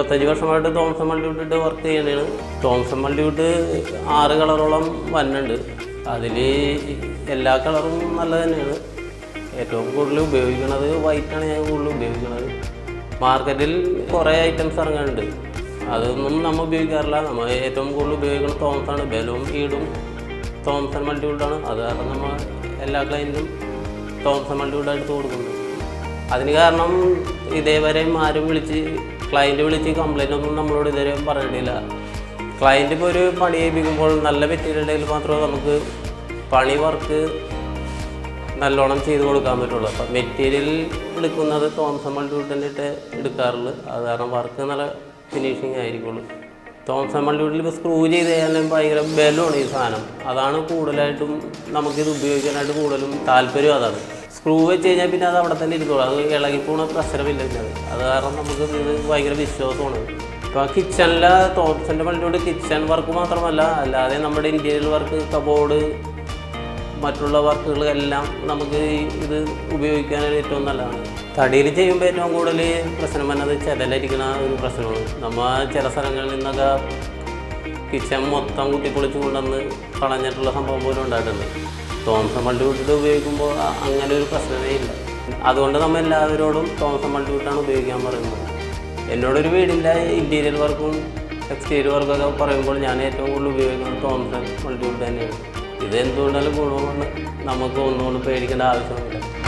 ഇരുപത്തഞ്ച് വർഷമായിട്ട് തോമസൺ മൾട്ടിവുഡ് വർക്ക് ചെയ്യണതാണ് തോമസൺ മൾട്ടിവുഡ് ആറ് കളറോളം വന്നുണ്ട് അതിൽ എല്ലാ കളറും നല്ലത് തന്നെയാണ് ഏറ്റവും കൂടുതൽ ഉപയോഗിക്കുന്നത് വൈറ്റാണ് ഞാൻ കൂടുതൽ ഉപയോഗിക്കുന്നത് മാർക്കറ്റിൽ കുറേ ഐറ്റംസ് ഇറങ്ങാനുണ്ട് അതൊന്നും നമ്മൾ ഉപയോഗിക്കാറില്ല നമ്മൾ ഏറ്റവും കൂടുതൽ ഉപയോഗിക്കുന്നത് തോമസാണ് ബലവും ഈടും തോംസൺ മൾട്ടിവുഡാണ് അത് കാരണം നമ്മൾ എല്ലാ ക്ലയൻറ്റും തോംസൺ മൾട്ടിവുഡ് എടുത്ത് കൊടുക്കുന്നത് അതിന് കാരണം ഇതേവരെയും ആരും വിളിച്ച് ക്ലയൻറ്റ് വിളിച്ച് കംപ്ലൈൻ്റ് ഒന്നും നമ്മളോട് ഇതുവരെ പറഞ്ഞിട്ടില്ല ക്ലയൻറ്റ് ഇപ്പോൾ ഒരു പണി ചെയ്യിപ്പിക്കുമ്പോൾ നല്ല മെറ്റീരിയൽ ഉണ്ടെങ്കിൽ മാത്രമേ നമുക്ക് പണി വർക്ക് നല്ലോണം ചെയ്ത് കൊടുക്കാൻ പറ്റുള്ളൂ അപ്പം മെറ്റീരിയൽ എടുക്കുന്നത് തോംസൺ മൾട്ടിവുഡ് തന്നെ ഇട്ട് എടുക്കാറുള്ളൂ അത് കാരണം വർക്ക് നല്ല ഫിനിഷിങ് ആയിരിക്കുള്ളൂ തോംസൺ മൾട്ടിവുഡിൽ ഇപ്പോൾ സ്ക്രൂ ചെയ്ത് കഴിഞ്ഞാലും ഭയങ്കര ബലമാണ് ഈ സാധനം അതാണ് കൂടുതലായിട്ടും നമുക്കിത് ഉപയോഗിക്കാനായിട്ട് കൂടുതലും താല്പര്യം അതാണ് സ്ക്രൂ വെച്ച് കഴിഞ്ഞാൽ പിന്നെ അത് അവിടെ തന്നെ ഇരിക്കുള്ളൂ അത് ഇളകിപ്പോണ പ്രശ്നമില്ല പിന്നെ അത് അത് കാരണം നമുക്ക് ഇത് ഭയങ്കര വിശ്വാസമാണ് ഇപ്പോൾ കിച്ചണിലെ തോംസൻ്റെ മൾട്ടിവുഡ് കിച്ചൺ വർക്ക് മാത്രമല്ല അല്ലാതെ നമ്മുടെ ഇൻറ്റീരിയൽ വർക്ക് കബോർഡ് മറ്റുള്ള വർക്കുകളെല്ലാം നമുക്ക് ഈ ഇത് ഉപയോഗിക്കാനായിട്ട് ഏറ്റവും നല്ലതാണ് തടിയിൽ ചെയ്യുമ്പോൾ ഏറ്റവും കൂടുതൽ പ്രശ്നം വന്നത് ചിതലരിക്കണ ഒരു പ്രശ്നമാണ് നമ്മൾ ചില സ്ഥലങ്ങളിൽ നിന്നൊക്കെ കിച്ചൺ മൊത്തം കുത്തിപ്പൊളിച്ച് കൊണ്ടുവന്ന് കളഞ്ഞിട്ടുള്ള സംഭവം പോലും ഉണ്ടായിട്ടുണ്ട് തോമസൺ മൾട്ടിവുഡ് ഉപയോഗിക്കുമ്പോൾ അ- അങ്ങനെ ഒരു പ്രശ്നമേ ഇല്ല അതുകൊണ്ട് നമ്മൾ എല്ലാവരോടും തോമസൺ മൾട്ടിവുഡാണ് ഉപയോഗിക്കാൻ പറയുന്നത് എന്നോടൊരു വീടിൻ്റെ ഇൻറ്റീരിയർ വർക്കും എക്സ്റ്റീരിയർ വർക്കൊക്കെ പറയുമ്പോൾ ഞാൻ ഏറ്റവും കൂടുതൽ ഉപയോഗിക്കുന്നത് തോമസൺ മൾട്ടിവുഡ് തന്നെയാണ് ഇത് എന്തുകൊണ്ടാലും ഗുണമാണ് നമുക്ക് ഒന്നുകൊണ്ടും പേടിക്കേണ്ട ആവശ്യമില്ല